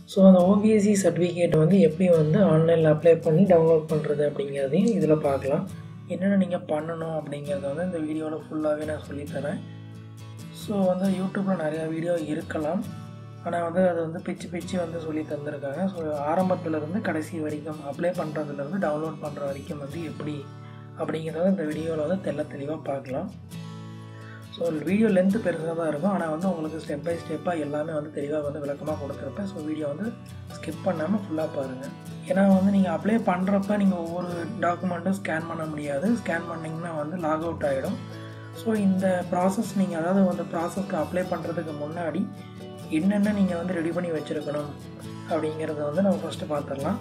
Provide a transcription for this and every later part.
so அந்த ஓபிஎஸ்சி certificate வந்து எப்படி வந்து ஆன்லைனில் அப்ளை பண்ணி டவுன்லோட் பண்ணுறது அப்படிங்கிறதையும் இதில் பார்க்கலாம் என்னென்ன நீங்கள் பண்ணணும் அப்படிங்கிறத வந்து இந்த வீடியோவில் ஃபுல்லாகவே நான் சொல்லித்தரேன் ஸோ வந்து யூடியூப்பில் நிறையா வீடியோ இருக்கலாம் ஆனால் வந்து அது வந்து பிச்சு பிச்சு வந்து சொல்லி தந்திருக்காங்க ஸோ ஆரம்பத்துலேருந்து கடைசி வரைக்கும் அப்ளை பண்ணுறதுலேருந்து டவுன்லோட் பண்ணுற வரைக்கும் வந்து எப்படி அப்படிங்கிறத இந்த வீடியோவில் வந்து தெல்ல தெளிவாக பார்க்கலாம் ஸோ வீடியோ லென்த்து பெருசாக தான் இருக்கும் ஆனால் வந்து உங்களுக்கு ஸ்டெப் பை ஸ்டெப்பாக எல்லாமே வந்து தெளிவாக வந்து விளக்கமாக கொடுத்துருப்பேன் ஸோ வீடியோ வந்து ஸ்கிப் பண்ணாமல் ஃபுல்லாக பாருங்கள் ஏன்னா வந்து நீங்கள் அப்ளை பண்ணுறப்ப நீங்கள் ஒவ்வொரு டாக்குமெண்ட்டும் ஸ்கேன் பண்ண முடியாது ஸ்கேன் பண்ணிங்கன்னா வந்து லாக் அவுட் ஆகிடும் ஸோ இந்த ப்ராசஸ் நீங்கள் அதாவது அந்த ப்ராசஸ்க்கு அப்ளை பண்ணுறதுக்கு முன்னாடி என்னென்ன நீங்கள் வந்து ரெடி பண்ணி வச்சுருக்கணும் அப்படிங்கிறத வந்து நம்ம ஃபஸ்ட்டு பார்த்துடலாம்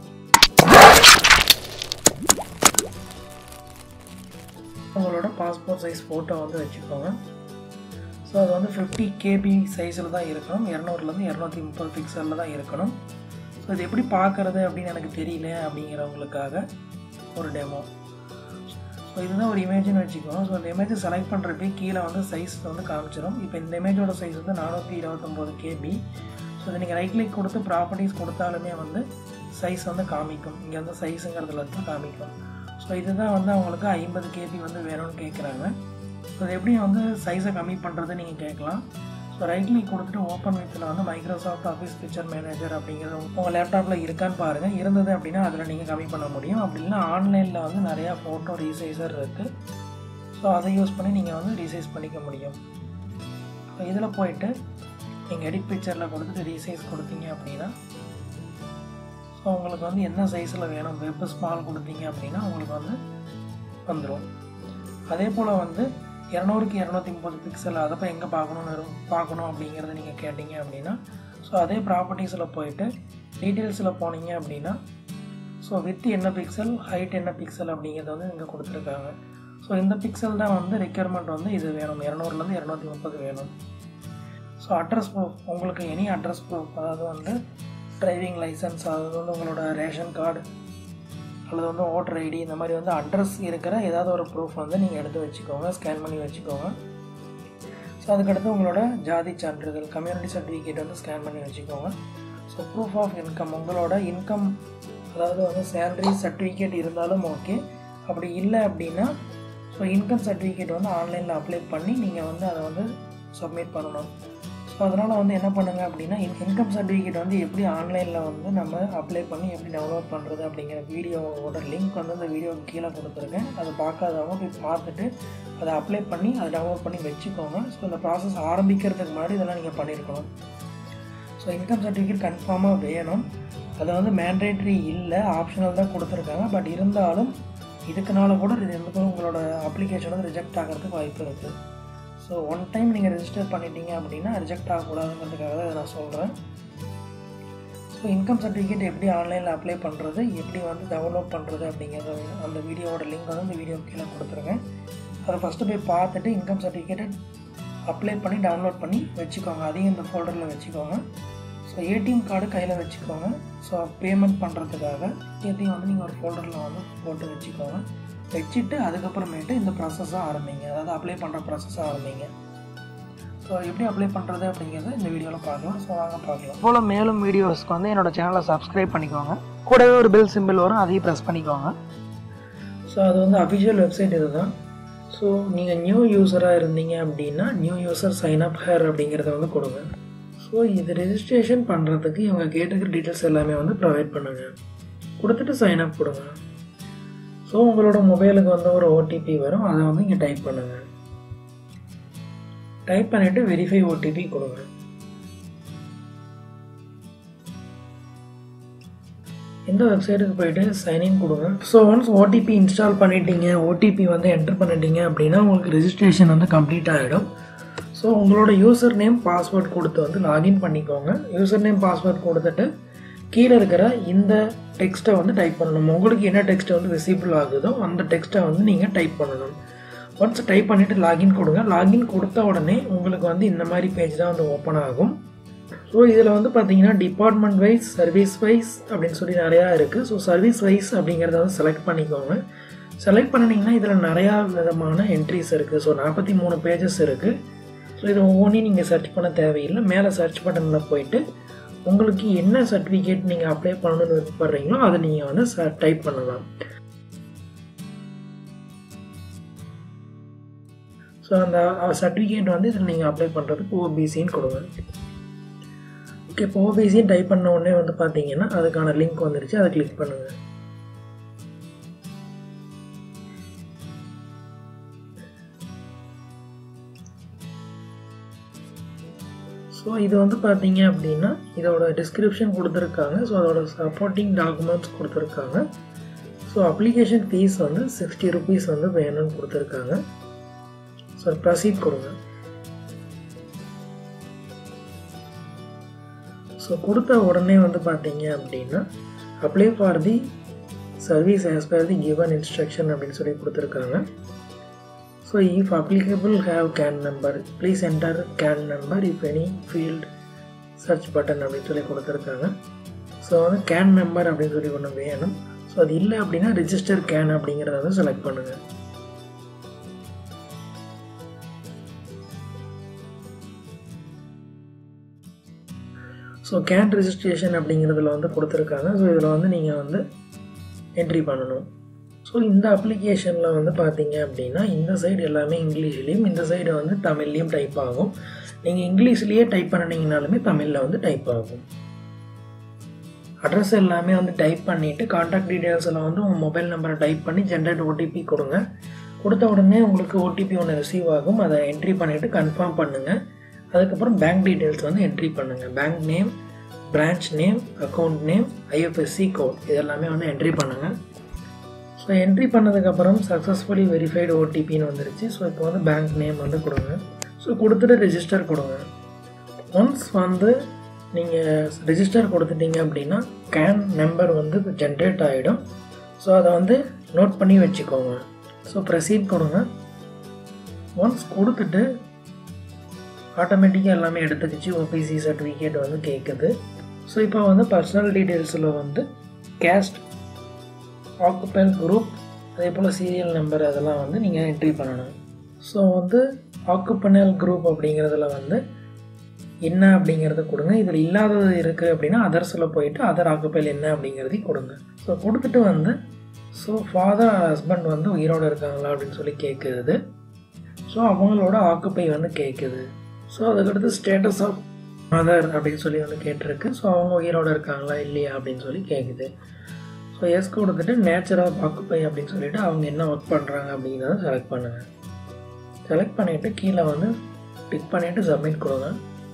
உங்களோட பாஸ்போர்ட் சைஸ் ஃபோட்டோ வந்து வச்சுக்கோங்க ஸோ அது வந்து ஃபிஃப்டி கேபி சைஸில் தான் இருக்கணும் இரநூறுலேருந்து இரநூத்தி முப்பது பிக்சலில் தான் இருக்கணும் ஸோ இது எப்படி பார்க்குறது அப்படின்னு எனக்கு தெரியல அப்படிங்கிறவங்களுக்காக ஒரு டெமோ ஸோ இதுதான் ஒரு இமேஜ்னு வச்சுக்கோங்க ஸோ இந்த இமேஜை செலக்ட் பண்ணுறப்பே கீழே வந்து சைஸ் வந்து காமிச்சிடும் இப்போ இந்த இமேஜோட சைஸ் வந்து நானூற்றி இருபத்தொம்போது கேபி ஸோ இதை நீங்கள் ரைட் கிளிக் கொடுத்து ப்ராப்பர்ட்டிஸ் கொடுத்தாலுமே வந்து சைஸ் வந்து காமிக்கும் இங்கே வந்து சைஸுங்கிறதுல வந்து காமிக்கும் ஸோ இதுதான் வந்து அவங்களுக்கு ஐம்பது கேபி வந்து வேணும்னு கேட்குறாங்க ஸோ இது எப்படி வந்து சைஸை கம்மி பண்ணுறது நீங்கள் கேட்கலாம் ஸோ ரைட் கிளிக் கொடுத்துட்டு ஓப்பன் வித்தில் வந்து மைக்ரோசாஃப்ட் ஆஃபீஸ் பிக்சர் மேனேஜர் அப்படிங்கிறது உங்கள் லேப்டாப்பில் இருக்கான்னு பாருங்கள் இருந்தது அப்படின்னா அதில் நீங்கள் கம்மி பண்ண முடியும் அப்படி இல்லைன்னா ஆன்லைனில் வந்து நிறையா ஃபோட்டோ ரீசைசர் இருக்குது ஸோ அதை யூஸ் பண்ணி நீங்கள் வந்து ரீசைஸ் பண்ணிக்க முடியும் ஸோ இதில் போயிட்டு நீங்கள் எடிட் பிக்சரில் கொடுத்துட்டு ரீசைஸ் கொடுத்தீங்க அப்படின்னா ஸோ உங்களுக்கு வந்து என்ன சைஸில் வேணும் வெப் ஸ்மால் கொடுத்தீங்க அப்படின்னா உங்களுக்கு வந்து வந்துடும் அதே போல் வந்து இரநூறுக்கு இரநூத்தி முப்பது பிக்சல் அதை போய் எங்கே பார்க்கணும்னு இருக்கும் பார்க்கணும் அப்படிங்கிறத நீங்கள் கேட்டிங்க அப்படின்னா ஸோ அதே ப்ராப்பர்ட்டிஸில் போயிட்டு டீட்டெயில்ஸில் போனீங்க அப்படின்னா ஸோ வித் என்ன பிக்சல் ஹைட் என்ன பிக்சல் அப்படிங்கிறத வந்து இங்கே கொடுத்துருக்காங்க ஸோ இந்த பிக்சல் தான் வந்து ரெக்யர்மெண்ட் வந்து இது வேணும் இரநூறுலேருந்து இரநூத்தி முப்பது வேணும் ஸோ அட்ரஸ் ப்ரூஃப் உங்களுக்கு எனி அட்ரஸ் ப்ரூஃப் அதாவது வந்து டிரைவிங் லைசன்ஸ் அதாவது வந்து உங்களோட ரேஷன் கார்டு அல்லது வந்து ஓட்டர் ஐடி இந்த மாதிரி வந்து அட்ரஸ் இருக்கிற ஏதாவது ஒரு ப்ரூஃப் வந்து நீங்கள் எடுத்து வச்சுக்கோங்க ஸ்கேன் பண்ணி வச்சுக்கோங்க ஸோ அதுக்கடுத்து உங்களோட ஜாதி சான்றிதழ் கம்யூனிட்டி சர்டிஃபிகேட் வந்து ஸ்கேன் பண்ணி வச்சுக்கோங்க ஸோ ப்ரூஃப் ஆஃப் இன்கம் உங்களோட இன்கம் அதாவது வந்து சேலரி சர்டிஃபிகேட் இருந்தாலும் ஓகே அப்படி இல்லை அப்படின்னா ஸோ இன்கம் சர்டிஃபிகேட் வந்து ஆன்லைனில் அப்ளை பண்ணி நீங்கள் வந்து அதை வந்து சப்மிட் பண்ணணும் ஸோ அதனால் வந்து என்ன பண்ணுங்கள் அப்படின்னா இன்கம் சர்டிஃபிகேட் வந்து எப்படி ஆன்லைனில் வந்து நம்ம அப்ளை பண்ணி எப்படி டவுன்லோட் பண்ணுறது அப்படிங்கிற வீடியோவோட லிங்க் வந்து அந்த வீடியோக்கு கீழே கொடுத்துருக்கேன் அதை பார்க்காதவங்க போய் பார்த்துட்டு அதை அப்ளை பண்ணி அதை டவுன்லோட் பண்ணி வச்சுக்கோங்க ஸோ இந்த ப்ராசஸ் ஆரம்பிக்கிறதுக்கு முன்னாடி இதெல்லாம் நீங்கள் பண்ணியிருக்கணும் ஸோ இன்கம் சர்டிஃபிகேட் கன்ஃபார்மாக வேணும் அது வந்து மேண்டேட்ரி இல்லை ஆப்ஷனல் தான் கொடுத்துருக்காங்க பட் இருந்தாலும் இதுக்குனால கூட இது எந்த உங்களோட அப்ளிகேஷன் வந்து ரிஜெக்ட் ஆகிறதுக்கு வாய்ப்பு இருக்குது ஸோ ஒன் டைம் நீங்கள் ரெஜிஸ்டர் பண்ணிட்டீங்க அப்படின்னா ரிஜெக்ட் ஆகக்கூடாதுங்கிறதுக்காக தான் நான் சொல்கிறேன் ஸோ இன்கம் சர்டிஃபிகேட் எப்படி ஆன்லைனில் அப்ளை பண்ணுறது எப்படி வந்து டவுன்லோட் பண்ணுறது அப்படிங்கிறத அந்த வீடியோவோட லிங்க் வந்து இந்த வீடியோ கீழே கொடுத்துருக்கேன் அதை ஃபஸ்ட்டு போய் பார்த்துட்டு இன்கம் சர்டிஃபிகேட்டை அப்ளை பண்ணி டவுன்லோட் பண்ணி வச்சுக்கோங்க அதையும் இந்த ஃபோல்டரில் வச்சுக்கோங்க ஸோ ஏடிஎம் கார்டு கையில் வச்சுக்கோங்க ஸோ பேமெண்ட் பண்ணுறதுக்காக ஏடிஎம் வந்து நீங்கள் ஒரு ஃபோல்டரில் வந்து போட்டு வச்சுக்கோங்க வச்சுட்டு அதுக்கப்புறமேட்டு இந்த ப்ராசஸை ஆரம்பிங்க அதாவது அப்ளை பண்ணுற ப்ராசஸை ஆரம்பிங்க ஸோ எப்படி அப்ளை பண்ணுறது அப்படிங்கிறத இந்த வீடியோவில் பார்க்கலாம் ஸோ வாங்க பார்க்கலாம் போல் மேலும் வீடியோஸ்க்கு வந்து என்னோடய சேனலை சப்ஸ்கிரைப் பண்ணிக்கோங்க கூடவே ஒரு பெல் சிம்பிள் வரும் அதையும் ப்ரெஸ் பண்ணிக்கோங்க ஸோ அது வந்து அஃபிஷியல் வெப்சைட் இது தான் ஸோ நீங்கள் நியூ யூஸராக இருந்தீங்க அப்படின்னா new user sign up here அப்படிங்கிறத வந்து கொடுங்க ஸோ இது ரெஜிஸ்ட்ரேஷன் பண்ணுறதுக்கு இவங்க கேட்டுக்கிற டீட்டெயில்ஸ் எல்லாமே வந்து ப்ரொவைட் பண்ணுங்கள் கொடுத்துட்டு சைன் அப் கொடுங்க ஸோ உங்களோட மொபைலுக்கு வந்து ஒரு ஓடிபி வரும் அதை வந்து இங்கே டைப் பண்ணுங்கள் டைப் பண்ணிவிட்டு வெரிஃபை ஓடிபி கொடுங்க இந்த வெப்சைட்டுக்கு போயிட்டு சைன்இன் கொடுங்க ஸோ ஒன்ஸ் ஓடிபி இன்ஸ்டால் பண்ணிட்டீங்க ஓடிபி வந்து என்டர் பண்ணிட்டீங்க அப்படின்னா உங்களுக்கு ரெஜிஸ்ட்ரேஷன் வந்து கம்ப்ளீட் ஆகிடும் ஸோ உங்களோட யூசர் நேம் பாஸ்வேர்ட் கொடுத்து வந்து லாகின் பண்ணிக்கோங்க யூசர் நேம் பாஸ்வேர்ட் கொடுத்துட்டு கீழே இருக்கிற இந்த டெக்ஸ்ட்டை வந்து டைப் பண்ணணும் உங்களுக்கு என்ன டெக்ஸ்ட் வந்து விசிபிள் ஆகுதோ அந்த டெக்ஸ்ட்டை வந்து நீங்கள் டைப் பண்ணணும் ஒன்ஸ் டைப் பண்ணிவிட்டு லாகின் கொடுங்க லாகின் கொடுத்த உடனே உங்களுக்கு வந்து இந்த மாதிரி பேஜ் தான் வந்து ஓப்பன் ஆகும் ஸோ இதில் வந்து பார்த்தீங்கன்னா டிபார்ட்மெண்ட் வைஸ் சர்வீஸ் வைஸ் அப்படின்னு சொல்லி நிறையா இருக்குது ஸோ சர்வீஸ் வைஸ் அப்படிங்கிறத வந்து செலக்ட் பண்ணிக்கோங்க செலக்ட் பண்ணினீங்கன்னா இதில் நிறையா விதமான என்ட்ரிஸ் இருக்குது ஸோ நாற்பத்தி மூணு பேஜஸ் இருக்குது ஸோ இது ஒவ்வொன்றையும் நீங்கள் சர்ச் பண்ண தேவையில்லை மேலே சர்ச் பட்டனில் போயிட்டு உங்களுக்கு என்ன சர்டிஃபிகேட் நீங்கள் அப்ளை பண்ணணும்னு விருப்பப்படுறீங்களோ அதை நீங்கள் வந்து டைப் பண்ணலாம் ஸோ அந்த சர்டிஃபிகேட் வந்து இதில் நீங்கள் அப்ளை பண்ணுறதுக்கு ஓபிசின்னு கொடுங்க ஓகே இப்போ ஓபிசின்னு டைப் பண்ண உடனே வந்து பார்த்தீங்கன்னா அதுக்கான லிங்க் வந்துருச்சு அதை கிளிக் பண்ணுங்கள் ஸோ இது வந்து பார்த்தீங்க அப்படின்னா இதோட டிஸ்கிரிப்ஷன் கொடுத்துருக்காங்க ஸோ அதோட சப்போர்ட்டிங் டாக்குமெண்ட்ஸ் கொடுத்துருக்காங்க ஸோ அப்ளிகேஷன் ஃபீஸ் வந்து சிக்ஸ்டி ருபீஸ் வந்து வேணும்னு கொடுத்துருக்காங்க ஸோ ப்ரொசீட் கொடுங்க ஸோ கொடுத்த உடனே வந்து பார்த்தீங்க அப்படின்னா apply for the service as per the given instruction அப்படின்னு சொல்லி கொடுத்துருக்காங்க so if applicable have CAN number please enter CAN number if any field search button அப்படின்னு சொல்லி கொடுத்துருக்காங்க ஸோ வந்து கேன் நம்பர் அப்படின்னு சொல்லி ஒன்று வேணும் ஸோ அது இல்லை அப்படின்னா ரிஜிஸ்டர் கேன் அப்படிங்கிறத வந்து செலக்ட் பண்ணுங்கள் ஸோ கேன் ரிஜிஸ்ட்ரேஷன் அப்படிங்கிறதுல வந்து கொடுத்துருக்காங்க ஸோ இதில் வந்து நீங்கள் வந்து என்ட்ரி பண்ணணும் ஸோ இந்த அப்ளிகேஷனில் வந்து பார்த்தீங்க அப்படின்னா இந்த சைடு எல்லாமே இங்கிலீஷ்லேயும் இந்த சைடு வந்து தமிழ்லேயும் டைப் ஆகும் நீங்கள் இங்கிலீஷ்லேயே டைப் பண்ணினீங்கனாலுமே தமிழில் வந்து டைப் ஆகும் அட்ரஸ் எல்லாமே வந்து டைப் பண்ணிவிட்டு காண்டாக்ட் டீட்டெயில்ஸில் வந்து உங்கள் மொபைல் நம்பரை டைப் பண்ணி ஜென்ரேட் ஓடிபி கொடுங்க கொடுத்த உடனே உங்களுக்கு ஓடிபி ஒன்று ரிசீவ் ஆகும் அதை என்ட்ரி பண்ணிவிட்டு கன்ஃபார்ம் பண்ணுங்கள் அதுக்கப்புறம் பேங்க் டீட்டெயில்ஸ் வந்து என்ட்ரி பண்ணுங்கள் bank name branch name account name IFSC code இதெல்லாமே வந்து என்ட்ரி பண்ணுங்கள் ஸோ என்ட்ரி பண்ணதுக்கப்புறம் சக்ஸஸ்ஃபுல்லி வெரிஃபைடு ஓடிபின்னு வந்துருச்சு ஸோ இப்போ வந்து பேங்க் நேம் வந்து கொடுங்க ஸோ கொடுத்துட்டு ரிஜிஸ்டர் கொடுங்க ஒன்ஸ் வந்து நீங்கள் ரிஜிஸ்டர் கொடுத்துட்டீங்க அப்படின்னா கேன் நம்பர் வந்து ஜென்ரேட் ஆகிடும் ஸோ அதை வந்து நோட் பண்ணி வச்சுக்கோங்க ஸோ ப்ரொசீட் கொடுங்க ஒன்ஸ் கொடுத்துட்டு ஆட்டோமேட்டிக்காக எல்லாமே எடுத்துக்கிச்சு ஓபிசி சர்டிஃபிகேட் வந்து கேட்குது ஸோ இப்போ வந்து பர்சனல் டீட்டெயில்ஸில் வந்து கேஸ்ட் ஆக்குபெல் குரூப் அதே போல் சீரியல் நம்பர் அதெல்லாம் வந்து நீங்கள் என்ட்ரி பண்ணணும் ஸோ வந்து ஆக்குப்பனல் குரூப் அப்படிங்கிறதுல வந்து என்ன அப்படிங்கிறத கொடுங்க இதில் இல்லாதது இருக்குது அப்படின்னா அதர்ஸில் போயிட்டு அதர் ஆக்குப்பைல் என்ன அப்படிங்கிறதையும் கொடுங்க ஸோ கொடுத்துட்டு வந்து ஸோ ஃபாதர் ஹஸ்பண்ட் வந்து உயிரோடு இருக்காங்களா அப்படின்னு சொல்லி கேட்குது ஸோ அவங்களோட ஆக்குப்பை வந்து கேட்குது ஸோ அதுக்கடுத்து ஸ்டேட்டஸ் ஆஃப் மதர் அப்படின்னு சொல்லி வந்து கேட்டிருக்கு ஸோ அவங்க உயிரோடு இருக்காங்களா இல்லையா அப்படின்னு சொல்லி கேட்குது ஸோ எஸ் கொடுத்துட்டு நேச்சர் ஆஃப் ஆக்குப்பை அப்படின்னு சொல்லிட்டு அவங்க என்ன ஒர்க் பண்ணுறாங்க அப்படிங்கிறத செலக்ட் பண்ணுங்கள் செலக்ட் பண்ணிவிட்டு கீழே வந்து டிக் பண்ணிவிட்டு சப்மிட் கொடுங்க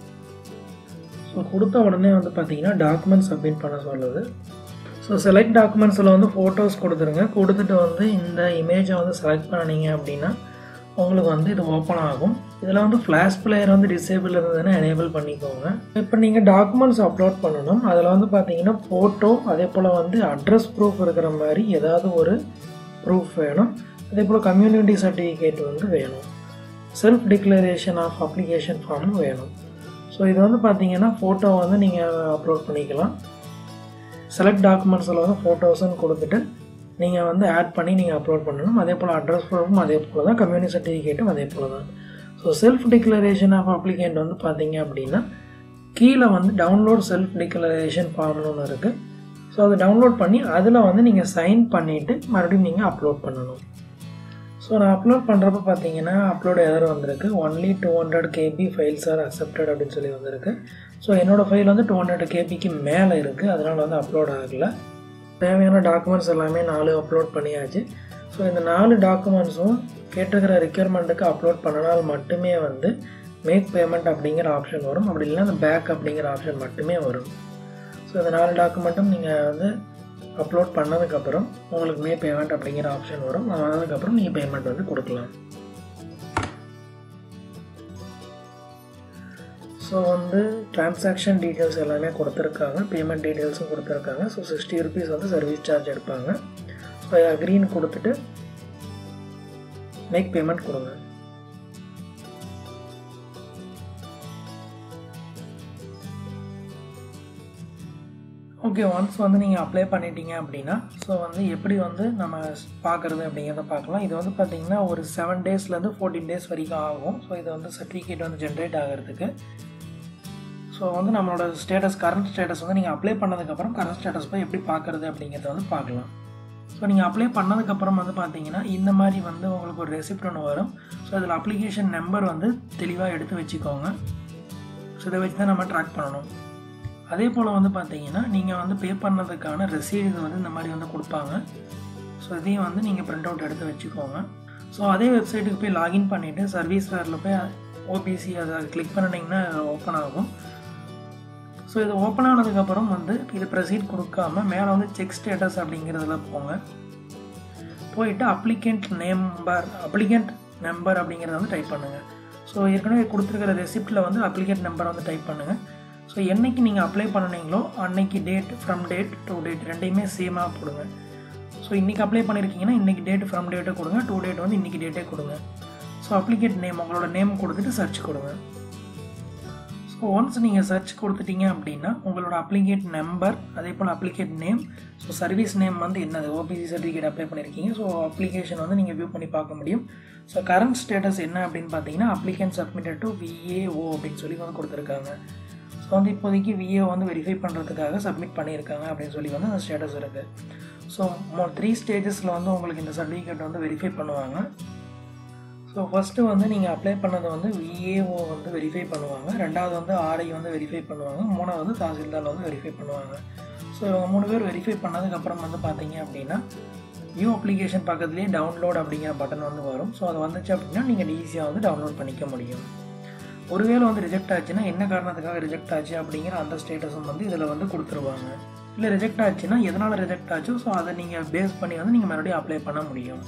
ஸோ கொடுத்த உடனே வந்து பார்த்தீங்கன்னா டாக்குமெண்ட் சப்மிட் பண்ண சொல்லுது ஸோ செலக்ட் டாக்குமெண்ட்ஸில் வந்து ஃபோட்டோஸ் கொடுத்துருங்க கொடுத்துட்டு வந்து இந்த இமேஜை வந்து செலக்ட் பண்ணினீங்க அப்படின்னா உங்களுக்கு வந்து இது ஓப்பன் ஆகும் இதில் வந்து ஃப்ளாஷ் பிளேயர் வந்து டிசேபிள் இருந்ததுன்னா எனேபிள் பண்ணிக்கோங்க இப்போ நீங்கள் டாக்குமெண்ட்ஸ் அப்லோட் பண்ணணும் அதில் வந்து பார்த்தீங்கன்னா ஃபோட்டோ அதே போல் வந்து அட்ரஸ் ப்ரூஃப் இருக்கிற மாதிரி ஏதாவது ஒரு ப்ரூஃப் வேணும் அதே போல் கம்யூனிட்டி சர்டிஃபிகேட் வந்து வேணும் செல்ஃப் டிக்ளரேஷன் ஆஃப் அப்ளிகேஷன் ஃபார்மும் வேணும் ஸோ இது வந்து பார்த்தீங்கன்னா ஃபோட்டோ வந்து நீங்கள் அப்லோட் பண்ணிக்கலாம் செலக்ட் டாக்குமெண்ட்ஸில் வந்து ஃபோட்டோஸ்ன்னு கொடுத்துட்டு நீங்கள் வந்து ஆட் பண்ணி நீங்கள் அப்லோட் பண்ணணும் அதே போல் அட்ரஸ் ப்ரூஃபும் அதே போல் தான் கம்யூனிட்டி சர்டிஃபிகேட்டும் அதே போல் தான் so self declaration of applicant வந்து பார்த்தீங்க அப்படின்னா கீழே வந்து டவுன்லோட் செல்ஃப் டிக்ளரேஷன் ஃபார்ம்னு ஒன்று இருக்குது ஸோ அதை டவுன்லோட் பண்ணி அதில் வந்து நீங்கள் சைன் பண்ணிவிட்டு மறுபடியும் நீங்கள் அப்லோட் பண்ணணும் ஸோ நான் அப்லோட் பண்ணுறப்ப பார்த்தீங்கன்னா அப்லோட் எதர் வந்திருக்கு only two hundred KB files are accepted அப்படின்னு சொல்லி வந்திருக்கு ஸோ என்னோடய ஃபைல் வந்து டூ ஹண்ட்ரட் கேபிக்கு மேலே இருக்குது அதனால் வந்து அப்லோட் ஆகலை தேவையான டாக்குமெண்ட்ஸ் எல்லாமே நாலு அப்லோட் பண்ணியாச்சு ஸோ இந்த நாலு டாக்குமெண்ட்ஸும் கேட்டிருக்கிற ரெக்யர்மெண்ட்டுக்கு அப்லோட் பண்ணினால் மட்டுமே வந்து மேக் பேமெண்ட் அப்படிங்கிற ஆப்ஷன் வரும் அப்படி இல்லைன்னா அந்த பேக் அப்படிங்கிற ஆப்ஷன் மட்டுமே வரும் ஸோ இந்த நாலு டாக்குமெண்ட்டும் நீங்கள் வந்து அப்லோட் பண்ணதுக்கப்புறம் உங்களுக்கு மே பேமெண்ட் அப்படிங்கிற ஆப்ஷன் வரும் அதுக்கப்புறம் நீங்கள் பேமெண்ட் வந்து கொடுக்கலாம் ஸோ வந்து டிரான்சாக்ஷன் டீட்டெயில்ஸ் எல்லாமே கொடுத்துருக்காங்க பேமெண்ட் டீட்டெயில்ஸும் கொடுத்துருக்காங்க ஸோ சிக்ஸ்டி ருபீஸ் வந்து சர்வீஸ் சார்ஜ் எடுப்பாங்க ஸோ அக்ரீன் கொடுத்துட்டு மேக் பேமெண்ட் கொடுங்க ஓகே ஒன்ஸ் வந்து நீங்கள் அப்ளை பண்ணிட்டீங்க அப்படின்னா ஸோ வந்து எப்படி வந்து நம்ம பார்க்குறது அப்படிங்கிறத பார்க்கலாம் இது வந்து பார்த்திங்கன்னா ஒரு செவன் டேஸ்லேருந்து ஃபோர்டீன் டேஸ் வரைக்கும் ஆகும் ஸோ இது வந்து சர்டிஃபிகேட் வந்து ஜென்ரேட் ஆகிறதுக்கு ஸோ வந்து நம்மளோட ஸ்டேட்டஸ் கரண்ட் ஸ்டேட்டஸ் வந்து நீங்கள் அப்ளை பண்ணதுக்கப்புறம் கரண்ட் ஸ்டேட்டஸ் போய் எப்படி பார்க்குறது அப்படிங்கிறத வந்து பார்க்கலாம் ஸோ நீங்கள் அப்ளை பண்ணதுக்கப்புறம் வந்து பார்த்தீங்கன்னா இந்த மாதிரி வந்து உங்களுக்கு ஒரு ரெசிப்ட் ஒன்று வரும் ஸோ அதில் அப்ளிகேஷன் நம்பர் வந்து தெளிவாக எடுத்து வச்சுக்கோங்க ஸோ இதை வச்சு தான் நம்ம ட்ராக் பண்ணணும் அதே போல் வந்து பார்த்தீங்கன்னா நீங்கள் வந்து பே பண்ணதுக்கான ரெசீடு வந்து இந்த மாதிரி வந்து கொடுப்பாங்க ஸோ இதையும் வந்து நீங்கள் பிரிண்ட் அவுட் எடுத்து வச்சுக்கோங்க ஸோ அதே வெப்சைட்டுக்கு போய் லாகின் பண்ணிவிட்டு சர்வீஸ் வேரில் போய் ஓபிசி அதை கிளிக் பண்ணினீங்கன்னா ஓப்பன் ஆகும் ஸோ இது ஓப்பன் ஆனதுக்கப்புறம் வந்து இது ப்ரெசீட் கொடுக்காம மேலே வந்து செக் ஸ்டேட்டஸ் அப்படிங்கிறதுல போங்க போயிட்டு அப்ளிகண்ட் நம்பர் அப்ளிகண்ட் நம்பர் அப்படிங்கிறத வந்து டைப் பண்ணுங்கள் ஸோ ஏற்கனவே கொடுத்துருக்கிற ரெசிப்டில் வந்து அப்ளிகேட் நம்பரை வந்து டைப் பண்ணுங்கள் ஸோ என்றைக்கு நீங்கள் அப்ளை பண்ணினீங்களோ அன்னைக்கு date from date to date ரெண்டையுமே சேமாக போடுங்க ஸோ இன்றைக்கி அப்ளை பண்ணியிருக்கீங்கன்னா இன்றைக்கி டேட் ஃப்ரம் டேட்டை கொடுங்க டூ டேட் வந்து இன்றைக்கி டேட்டே கொடுங்க ஸோ அப்ளிகேட் நேம் உங்களோட நேம் கொடுத்துட்டு சர்ச் கொடுங்க ஸோ ஒன்ஸ் நீங்கள் சர்ச் கொடுத்துட்டீங்க அப்படின்னா உங்களோட அப்ளிகேட் நம்பர் அதே போல் applicant name so service name வந்து என்னது ஓபிசி சர்டிஃபிகேட் அப்ளை பண்ணியிருக்கீங்க ஸோ அப்ளிகேஷன் வந்து நீங்கள் வியூ பண்ணி பார்க்க முடியும் ஸோ கரண்ட் ஸ்டேட்டஸ் என்ன அப்படின்னு பார்த்தீங்கன்னா அப்ளிகேன் சப்மிட்டட் டு விஏஓ அப்படின்னு சொல்லி வந்து கொடுத்துருக்காங்க ஸோ வந்து இப்போதைக்கு விஏஓ வந்து வெரிஃபை பண்ணுறதுக்காக சப்மிட் பண்ணியிருக்காங்க அப்படின்னு சொல்லி வந்து அந்த ஸ்டேட்டஸ் இருக்குது ஸோ த்ரீ ஸ்டேஜஸில் வந்து உங்களுக்கு இந்த சர்டிஃபிகேட் வந்து வெரிஃபை பண்ணுவாங்க ஸோ ஃபஸ்ட்டு வந்து நீங்கள் அப்ளை பண்ணதை வந்து விஏஓ வந்து வெரிஃபை பண்ணுவாங்க ரெண்டாவது வந்து ஆர்ஐ வந்து வெரிஃபை பண்ணுவாங்க மூணாவது வந்து தாசில்தார் வந்து வெரிஃபை பண்ணுவாங்க ஸோ இவங்க மூணு பேர் வெரிஃபை பண்ணதுக்கப்புறம் வந்து பார்த்தீங்க அப்படின்னா நியூ அப்ளிகேஷன் பக்கத்துலேயே டவுன்லோட் அப்படிங்கிற பட்டன் வந்து வரும் ஸோ அது வந்துச்சு அப்படின்னா நீங்கள் ஈஸியாக வந்து டவுன்லோட் பண்ணிக்க முடியும் ஒருவேளை வந்து ரிஜெக்ட் ஆச்சுன்னா என்ன காரணத்துக்காக ரிஜெக்ட் ஆச்சு அப்படிங்கிற அந்த ஸ்டேட்டஸும் வந்து இதில் வந்து கொடுத்துருவாங்க இல்லை ரிஜெக்ட் ஆச்சுன்னா எதனால் ரிஜெக்ட் ஆச்சோ ஸோ அதை நீங்கள் பேஸ் பண்ணி வந்து நீங்கள் மறுபடியும் அப்ளை பண்ண முடியும்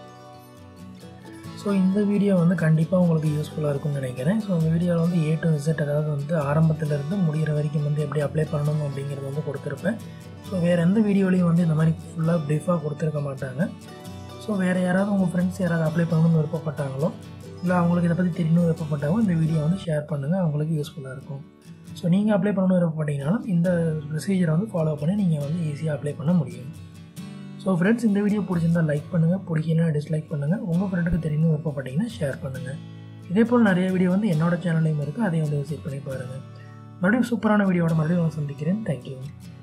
ஸோ இந்த வீடியோ வந்து கண்டிப்பாக உங்களுக்கு யூஸ்ஃபுல்லாக இருக்கும்னு நினைக்கிறேன் ஸோ இந்த வீடியோவில் வந்து ஏ டு இசட் அதாவது வந்து ஆரம்பத்துலேருந்து முடிகிற வரைக்கும் வந்து எப்படி அப்ளை பண்ணணும் அப்படிங்கிறது வந்து கொடுத்துருப்பேன் ஸோ வேறு எந்த வீடியோலையும் வந்து இந்த மாதிரி ஃபுல்லாக ப்ரீஃபாக கொடுத்துருக்க மாட்டாங்க ஸோ வேறு யாராவது உங்கள் ஃப்ரெண்ட்ஸ் யாராவது அப்ளை பண்ணணும்னு விருப்பப்பட்டாங்களோ இல்லை அவங்களுக்கு இதை பற்றி தெரியணும் விருப்பப்பட்டாங்களோ இந்த வீடியோ வந்து ஷேர் பண்ணுங்கள் அவங்களுக்கு யூஸ்ஃபுல்லாக இருக்கும் ஸோ நீங்கள் அப்ளை பண்ணணும் விருப்பப்பட்டீங்கனாலும் இந்த ப்ரொசீஜரை வந்து ஃபாலோ பண்ணி நீங்கள் வந்து ஈஸியாக அப்ளை பண்ண முடியும் ஸோ ஃப்ரெண்ட்ஸ் இந்த வீடியோ பிடிச்சிருந்தா லைக் பண்ணுங்கள் பிடிக்கலனா டிஸ்லைக் பண்ணுங்கள் உங்கள் ஃப்ரெண்டுக்கு தெரியணும் விருப்பப்பட்டீங்கன்னா ஷேர் பண்ணுங்கள் இதே போல் நிறைய வீடியோ வந்து என்னோட சேனல்லையும் இருக்குது அதையும் வந்து விசிட் பண்ணி பாருங்கள் மறுபடியும் சூப்பரான வீடியோட மறுபடியும் சந்திக்கிறேன் தேங்க்யூ